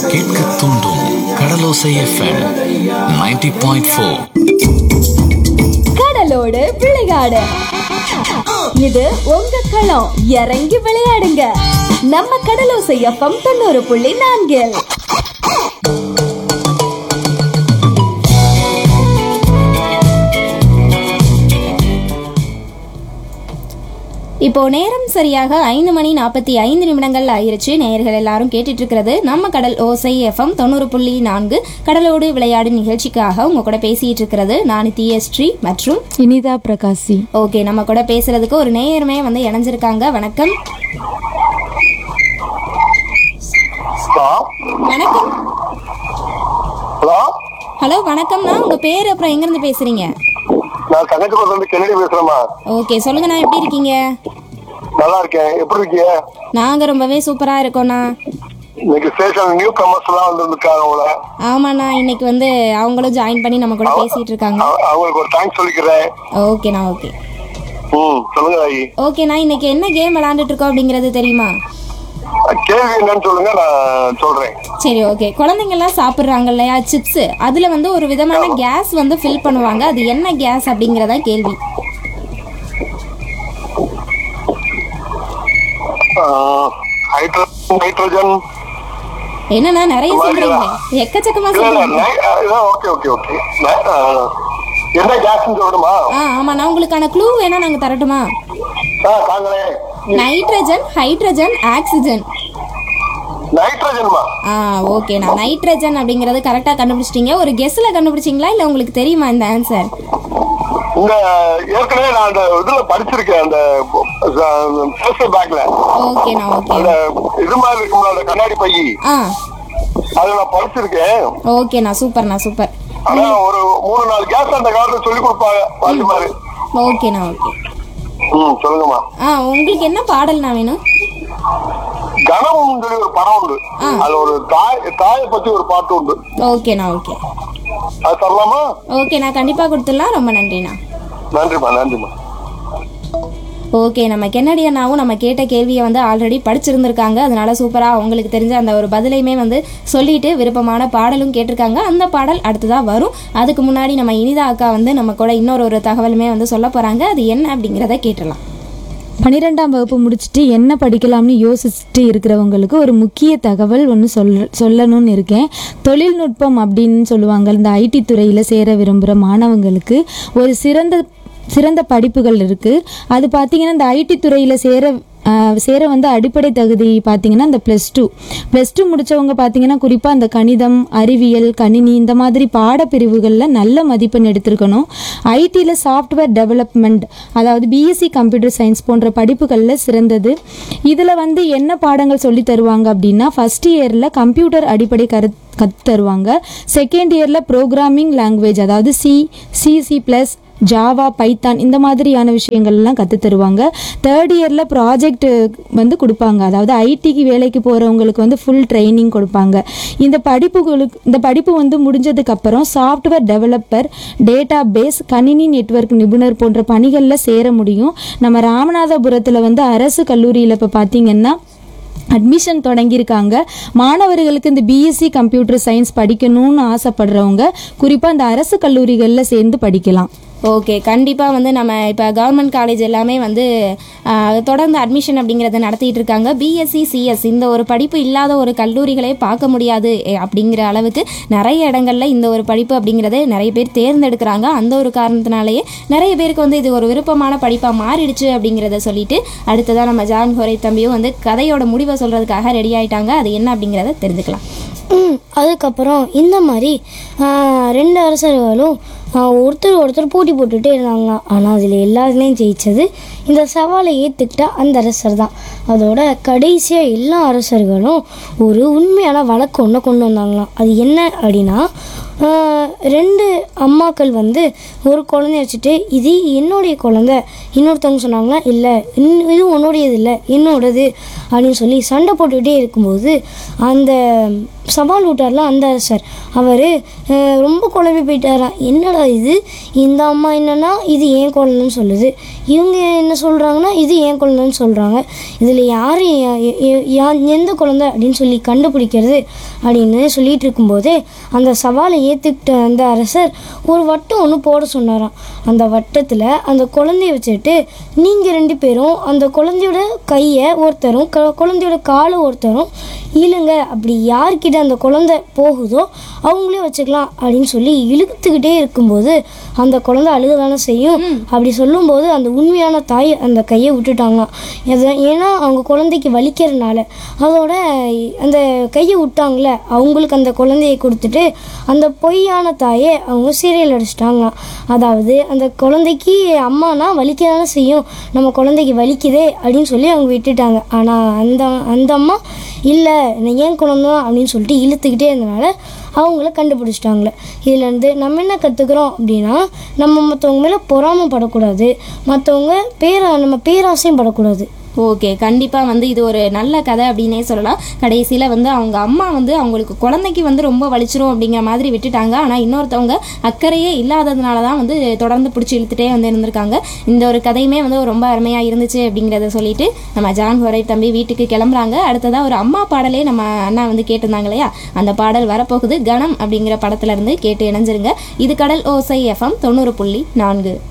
கேட்க தூண்டும் கடலோசை FM 90.4 point four கடலோடு விளையாடு இது உங்க களம் இறங்கி விளையாடுங்க நம்ம கடலோசை எஃப்எம் தொண்ணூறு புள்ளி நான்கில் இப்போ நேரம் சரியாக ஐந்து மணி நாற்பத்தி ஐந்து நிமிடங்கள் ஆயிருச்சு நேயர்கள் எல்லாரும் கேட்டுட்டு இருக்கிறது நம்ம கடல் ஓசை எஃப்எம் தொண்ணூறு புள்ளி நான்கு கடலோடு விளையாடு நிகழ்ச்சிக்காக உங்க கூட பேசிட்டு இருக்கிறது நான் தியஸ்ரீ மற்றும் இனிதா பிரகாசி ஓகே நம்ம கூட பேசுறதுக்கு ஒரு நேயருமே வந்து இணைஞ்சிருக்காங்க வணக்கம் ஹலோ வணக்கம் ஹலோ ஹலோ வணக்கம்ண்ணா உங்க பேர் அப்புறம் எங்க இருந்து பேசுறீங்க நான் தங்கச்சிபுரத்துல இருந்து கென்னடி பேசுறேம்மா ஓகே சொல்லுங்கண்ணா எப்படி இருக்கீங்க நல்லா இருக்கேன் எப்படி இருக்கீங்க நாங்க ரொம்பவே சூப்பரா இருக்கோண்ணா இன்னைக்கு ஸ்டேஷன் நியூ கமர்ஸ் எல்லாம் வந்திருக்காங்க உங்களை ஆமாண்ணா இன்னைக்கு வந்து அவங்களும் ஜாயின் பண்ணி நம்ம கூட பேசிட்டு இருக்காங்க அவ- அவங்களுக்கு ஒரு தேங்க்ஸ் சொல்லிக்கிறேன் ஓகேண்ணா ஓகே ம் சொல்லுங்க ஐ ஓகேண்ணா இன்னைக்கு என்ன கேம் விளையாண்டுட்டு இருக்கோம் அப்படிங்கிறது தெரியுமா கேள்வி என்னன்னு சொல்லுங்க நான் சொல்றேன் சரி ஓகே குழந்தைங்கள்லாம் சாப்பிட்றாங்க இல்லையா சிப்ஸ் அதில் வந்து ஒரு விதமான கேஸ் வந்து ஃபில் பண்ணுவாங்க அது என்ன கேஸ் அப்படிங்கிறதா கேள்வி நைட்ரஜன் என்னண்ணா நிறைய சொல்றீங்க எக்கச்சக்கமா இல்ல இல்ல சொல்றீங்க ஓகே ஓகே ஓகே என்ன கேஸ்ன்னு சொல்லணுமா ஆ ஆமாண்ணா உங்களுக்கான க்ளூ வேணா நாங்கள் தரட்டுமா ஆ தாங்களே நைட்ரஜன் ஹைட்ரஜன் ஆக்சிஜன் நைட்ரஜன்மா ஆ ஓகேண்ணா நைட்ரஜன் அப்படிங்கிறது கரெக்டாக கண்டுபிடிச்சிட்டீங்க ஒரு கெஸ்ஸில் கண்டுபிடிச்சிங்களா இல்லை உங்களுக்கு தெரியுமா இந்த ஆன்சர் இந்த ஏற்கனவே நான் அந்த இதுல படிச்சிருக்கேன் அந்த சோசியல் பேக்ல ஓகேண்ணா ஓகே அந்த இது மாதிரி இருக்கும்ல அந்த கண்ணாடி பை ஆ அதை நான் படிச்சிருக்கேன் ஓகேண்ணா சூப்பர்ண்ணா சூப்பர் ஆனா ஒரு மூணு நாலு கேஸ் அந்த காலத்துல சொல்லி கொடுப்பாங்க பாட்டு மாதிரி ஓகேண்ணா ஓகே ம் சொல்லுங்கம்மா ஆ உங்களுக்கு என்ன பாடல்ண்ணா வேணும் கணம் சொல்லி ஒரு படம் உண்டு அது ஒரு தாய் தாயை பத்தி ஒரு பாட்டு உண்டு ஓகேண்ணா ஓகே அது தரலாமா ஓகே நான் கண்டிப்பாக கொடுத்துடலாம் ரொம்ப நன்றிண்ணா நன்றிம்மா நன்றிம்மா ஓகே நம்ம கென்னடி அண்ணாவும் நம்ம கேட்ட கேள்வியை வந்து ஆல்ரெடி படிச்சிருந்திருக்காங்க அதனால சூப்பராக அவங்களுக்கு தெரிஞ்ச அந்த ஒரு பதிலையுமே வந்து சொல்லிட்டு விருப்பமான பாடலும் கேட்டிருக்காங்க அந்த பாடல் அடுத்ததாக வரும் அதுக்கு முன்னாடி நம்ம இனிதா அக்கா வந்து நம்ம கூட இன்னொரு ஒரு தகவலுமே வந்து சொல்ல போகிறாங்க அது என்ன அப்படிங்கிறத கேட்டலாம் பன்னிரெண்டாம் வகுப்பு முடிச்சுட்டு என்ன படிக்கலாம்னு யோசிச்சுட்டு இருக்கிறவங்களுக்கு ஒரு முக்கிய தகவல் ஒன்று சொல்ல சொல்லணும்னு இருக்கேன் தொழில்நுட்பம் அப்படின்னு சொல்லுவாங்க இந்த ஐடி துறையில் சேர விரும்புகிற மாணவங்களுக்கு ஒரு சிறந்த சிறந்த படிப்புகள் இருக்குது அது பார்த்தீங்கன்னா இந்த ஐடி துறையில் சேர ஆஹ் சேர வந்து அடிப்படை தகுதி பார்த்தீங்கன்னா இந்த ப்ளஸ் டூ ப்ளஸ் டூ முடித்தவங்க பார்த்தீங்கன்னா குறிப்பாக அந்த கணிதம் அறிவியல் கணினி இந்த மாதிரி பாடப்பிரிவுகளில் நல்ல மதிப்பெண் எடுத்திருக்கணும் ஐடியில் சாஃப்ட்வேர் டெவலப்மெண்ட் அதாவது பிஎஸ்சி கம்ப்யூட்டர் சயின்ஸ் போன்ற படிப்புகளில் சிறந்தது இதில் வந்து என்ன பாடங்கள் சொல்லி தருவாங்க அப்படின்னா ஃபஸ்ட் இயரில் கம்ப்யூட்டர் அடிப்படை கரு கற்று தருவாங்க செகண்ட் இயரில் ப்ரோக்ராமிங் லாங்குவேஜ் அதாவது C CC plus Java Python இந்த மாதிரியான விஷயங்கள்லாம் கற்றுத் தருவாங்க தேர்ட் இயரில் ப்ராஜெக்ட் வந்து கொடுப்பாங்க அதாவது ஐடிக்கு வேலைக்கு போகிறவங்களுக்கு வந்து ஃபுல் ட்ரைனிங் கொடுப்பாங்க இந்த படிப்புகளுக்கு இந்த படிப்பு வந்து முடிஞ்சதுக்கப்புறம் சாஃப்ட்வேர் டெவலப்பர் டேட்டா பேஸ் கணினி நெட்வொர்க் நிபுணர் போன்ற பணிகளில் சேர முடியும் நம்ம ராமநாதபுரத்தில் வந்து அரசு கல்லூரியில் இப்போ பார்த்தீங்கன்னா அட்மிஷன் தொடங்கியிருக்காங்க மாணவர்களுக்கு இந்த பிஎஸ்சி கம்ப்யூட்டர் சயின்ஸ் படிக்கணும்னு ஆசைப்படுறவங்க குறிப்பாக இந்த அரசு கல்லூரிகளில் சேர்ந்து படிக்கலாம் ஓகே கண்டிப்பாக வந்து நம்ம இப்போ கவர்மெண்ட் காலேஜ் எல்லாமே வந்து ஆஹ், தொடர்ந்து அட்மிஷன் அப்படிங்கிறத நடத்திட்டு இருக்காங்க பிஎஸ்சி சிஎஸ் இந்த ஒரு படிப்பு இல்லாத ஒரு கல்லூரிகளே பார்க்க முடியாது எ, அப்படிங்கிற அளவுக்கு நிறைய இடங்கள்ல இந்த ஒரு படிப்பு அப்படிங்கிறத நிறைய பேர் தேர்ந்தெடுக்கிறாங்க அந்த ஒரு காரணத்தினாலேயே நிறைய பேருக்கு வந்து இது ஒரு விருப்பமான படிப்பாக மாறிடுச்சு அப்படிங்கிறத சொல்லிட்டு அடுத்ததாக நம்ம ஜான் ஹொரை தம்பியும் வந்து கதையோட முடிவை சொல்கிறதுக்காக ரெடி ஆயிட்டாங்க அது என்ன அப்படிங்கிறத தெரிஞ்சுக்கலாம் ம், அதுக்கப்புறம் இந்த மாதிரி ஆ, ரெண்டு அரசர்களும் ஆ, ஒருத்தர் ஒருத்தர் போட்டி போட்டுகிட்டே இருந்தாங்க ஆனால் அதில் எல்லாத்துலேயும் ஜெயிச்சது இந்த சவாலை ஏற்றுக்கிட்ட அந்த அரசர் தான் அதோட கடைசியாக எல்லா அரசர்களும் ஒரு உண்மையான வழக்கு ஒன்று கொண்டு வந்தாங்களாம் அது என்ன அப்படின்னா ஆ, ரெண்டு அம்மாக்கள் வந்து ஒரு குழந்தைய வச்சுட்டு இது என்னுடைய குழந்தை இன்னொருத்தவங்க சொன்னாங்களா இல்லை இன்- இது உன்னுடையது இல்லை என்னோடது அப்படின்னு சொல்லி சண்டை போட்டுக்கிட்டே இருக்கும்போது அந்த சவால் விட்டார்ல அந்த அரசர் அவர் ரொம்ப குழம்பி போயிட்டாராம் என்னடா இது இந்த அம்மா என்னன்னா இது ஏன் குழந்தைன்னு சொல்லுது இவங்க என்ன சொல்கிறாங்கன்னா இது ஏன் குழந்தைன்னு சொல்கிறாங்க இதில் யார் எந்த குழந்தை அப்படின்னு சொல்லி கண்டுபிடிக்கிறது அப்படின்னு சொல்லிட்டு இருக்கும்போதே அந்த சவாலை ஏற்றுக்கிட்ட அந்த அரசர் ஒரு வட்டம் ஒன்று போட சொன்னாராம் அந்த வட்டத்தில் அந்த குழந்தைய வச்சுட்டு நீங்கள் ரெண்டு பேரும் அந்த குழந்தையோட கையை ஒருத்தரும் க- குழந்தையோட காலை ஒருத்தரும் இழுங்க அப்படி யார்கிட்ட அந்த குழந்தை போகுதோ அவங்களே வச்சுக்கலாம் அப்படின்னு சொல்லி இழுத்துக்கிட்டே இருக்கும்போது அந்த குழந்தை அழுக தானே செய்யும் அப்படி சொல்லும்போது அந்த உண்மையான தாய் அந்த கையை விட்டுட்டாங்களாம் எதை ஏன்னா அவங்க குழந்தைக்கு வலிக்கிறதுனால அதோட அந்த கையை விட்டாங்களே அவங்களுக்கு அந்த குழந்தையை கொடுத்துட்டு அந்த பொய்யான தாயை அவங்க சீரியல் அடிச்சிட்டாங்களாம் அதாவது அந்த குழந்தைக்கு அம்மானா வலிக்க தானே செய்யும் நம்ம குழந்தைக்கு வலிக்குதே அப்படின்னு சொல்லி அவங்க விட்டுட்டாங்க ஆனால் அந்த அந்த அம்மா இல்லை நான் ஏன் குழந்தை அப்படின்னு சொல்லிட்டு இழுத்துக்கிட்டே இருந்தனால அவங்கள கண்டுபிடிச்சிட்டாங்களே இதுலேருந்து நம்ம என்ன கற்றுக்குறோம் அப்படின்னா நம்ம மற்றவங்க மேலே பொறாமப்படக்கூடாது மற்றவங்க பேரா நம்ம பேராசையும் படக்கூடாது ஓகே கண்டிப்பாக வந்து இது ஒரு நல்ல கதை அப்படின்னே சொல்லலாம் கடைசியில் வந்து அவங்க அம்மா வந்து அவங்களுக்கு குழந்தைக்கு வந்து ரொம்ப வலிச்சிரும் அப்படிங்கிற மாதிரி விட்டுட்டாங்க ஆனால் இன்னொருத்தவங்க அக்கறையே இல்லாததுனால தான் வந்து தொடர்ந்து பிடிச்சி இழுத்துட்டே வந்து இருந்திருக்காங்க இந்த ஒரு கதையுமே வந்து ரொம்ப அருமையாக இருந்துச்சு அப்படிங்கிறத சொல்லிட்டு நம்ம ஜான் ஹொரை தம்பி வீட்டுக்கு கிளம்புறாங்க அடுத்ததாக ஒரு அம்மா பாடலே நம்ம அண்ணா வந்து கேட்டிருந்தாங்க இல்லையா அந்த பாடல் வரப்போகுது கணம் அப்படிங்கிற படத்துல இருந்து கேட்டு இணைஞ்சிருங்க இது கடல் ஓசை எஃப்எம் தொண்ணூறு புள்ளி நான்கு